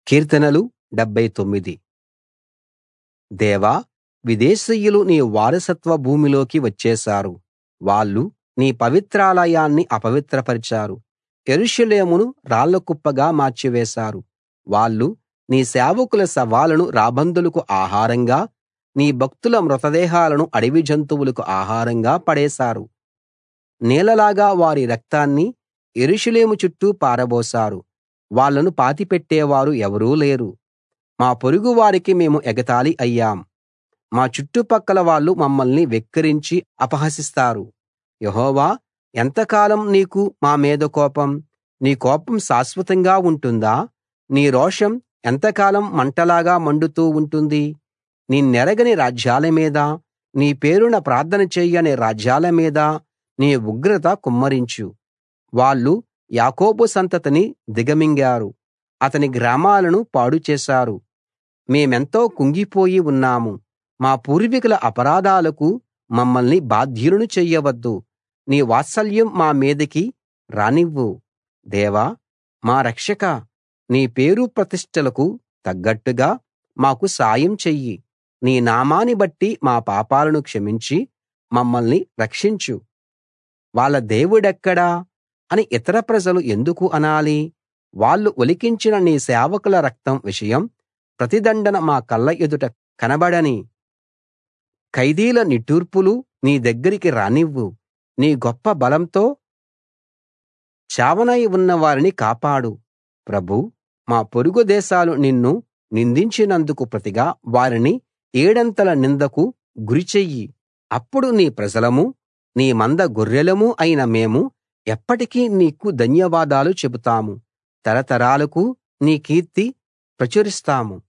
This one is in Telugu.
కీర్తనలు 79 దేవా విదేశీయులు నీ వారసత్వ భూమిలోకి వచ్చేశారు వాళ్ళు నీ పవిత్రాలయాన్ని అపవిత్రపరిచారు యెరూషలేమును రాళ్లకుప్పగా మార్చివేశారు వాళ్ళు నీ సేవకుల శవాలను రాబందులకు ఆహారంగా నీ భక్తుల మృతదేహాలను అడవి జంతువులకు ఆహారంగా పడేశారు నీళ్లలాగా వారి రక్తాన్ని యెరూషలేము చుట్టూ పారబోశారు వాళ్ళను పాతిపెట్టేవారు ఎవరూ లేరు మా పొరుగువారికి మేము ఎగతాళి అయ్యాం మా చుట్టుపక్కల వాళ్ళు మమ్మల్ని వెక్కిరించి అపహసిస్తారు యెహోవా ఎంతకాలం నీకు మా మీద కోపం నీ కోపం శాశ్వతంగా ఉంటుందా నీ రోషం ఎంతకాలం మంటలాగా మండుతూ ఉంటుంది నిన్నెరగని రాజ్యాల మీద నీ పేరున ప్రార్థన చెయ్యని రాజ్యాల మీద నీ ఉగ్రత కుమ్మరించు వాళ్ళు యాకోబు సంతతిని దిగమింగారు అతని గ్రామాలను పాడు చేశారు మేమెంతో కుంగిపోయి ఉన్నాము మా పూర్వీకుల అపరాధాలకు మమ్మల్ని బాధ్యులను చెయ్యవద్దు నీ వాత్సల్యం మా మీదికి రానివ్వు దేవా మా రక్షకా నీ పేరు ప్రతిష్టలకు తగ్గట్టుగా మాకు సాయం చెయ్యి నీ నామాన్ని బట్టి మా పాపాలను క్షమించి మమ్మల్ని రక్షించు వాళ్ళ దేవుడెక్కడ అని ఇతర ప్రజలు ఎందుకు అనాలి వాళ్ళు ఒలికించిన నీ సేవకుల రక్తం విషయం ప్రతిదండన మా కళ్ళ ఎదుట కనబడని ఖైదీల నిట్టూర్పులు నీ దగ్గరికి రానివ్వు నీ గొప్ప బలంతో చావనై ఉన్న వారిని కాపాడు ప్రభూ మా పొరుగు దేశాలు నిన్ను నిందించినందుకు ప్రతిగా వారిని ఏడంతల నిందకు గురిచెయ్యి అప్పుడు నీ ప్రజలమూ నీ మంద గొర్రెలమూ అయిన మేము ఎప్పటికీ నీకు ధన్యవాదాలు చెబుతాము తరతరాలకు నీ కీర్తి ప్రచురిస్తాము